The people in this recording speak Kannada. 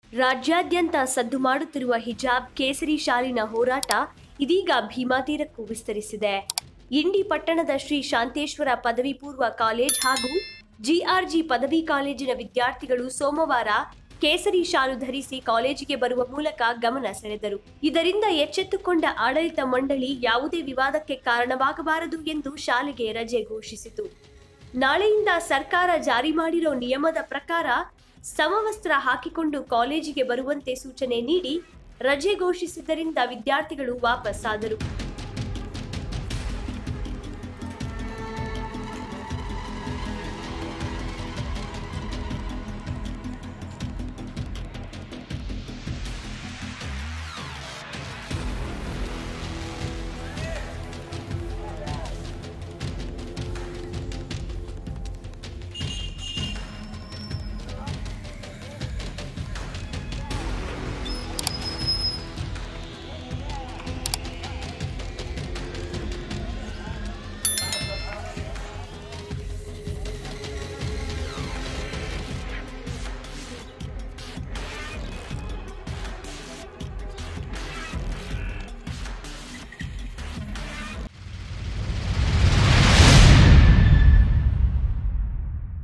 ರಾಜ್ಯಾದ್ಯಂತ ಸದ್ದು ಮಾಡುತ್ತಿರುವ ಹಿಜಾಬ್ ಕೇಸರಿ ಶಾಲಿನ ಹೋರಾಟ ಇದೀಗ ಭೀಮಾತೀರಕ್ಕೂ ವಿಸ್ತರಿಸಿದೆ ಇಂಡಿ ಪಟ್ಟಣದ ಶ್ರೀ ಶಾಂತೇಶ್ವರ ಪದವಿ ಪೂರ್ವ ಕಾಲೇಜ್ ಹಾಗೂ ಜಿಆರ್ಜಿ ಪದವಿ ಕಾಲೇಜಿನ ವಿದ್ಯಾರ್ಥಿಗಳು ಸೋಮವಾರ ಕೇಸರಿ ಶಾಲು ಧರಿಸಿ ಕಾಲೇಜಿಗೆ ಬರುವ ಮೂಲಕ ಗಮನ ಸೆಳೆದರು ಇದರಿಂದ ಎಚ್ಚೆತ್ತುಕೊಂಡ ಆಡಳಿತ ಮಂಡಳಿ ಯಾವುದೇ ವಿವಾದಕ್ಕೆ ಕಾರಣವಾಗಬಾರದು ಎಂದು ಶಾಲೆಗೆ ರಜೆ ಘೋಷಿಸಿತು ನಾಳೆಯಿಂದ ಸರ್ಕಾರ ಜಾರಿ ಮಾಡಿರೋ ನಿಯಮದ ಪ್ರಕಾರ ಸಮವಸ್ತ್ರ ಹಾಕಿಕೊಂಡು ಕಾಲೇಜಿಗೆ ಬರುವಂತೆ ಸೂಚನೆ ನೀಡಿ ರಜೆ ಘೋಷಿಸಿದ್ದರಿಂದ ವಿದ್ಯಾರ್ಥಿಗಳು ವಾಪಸ್ಸಾದರು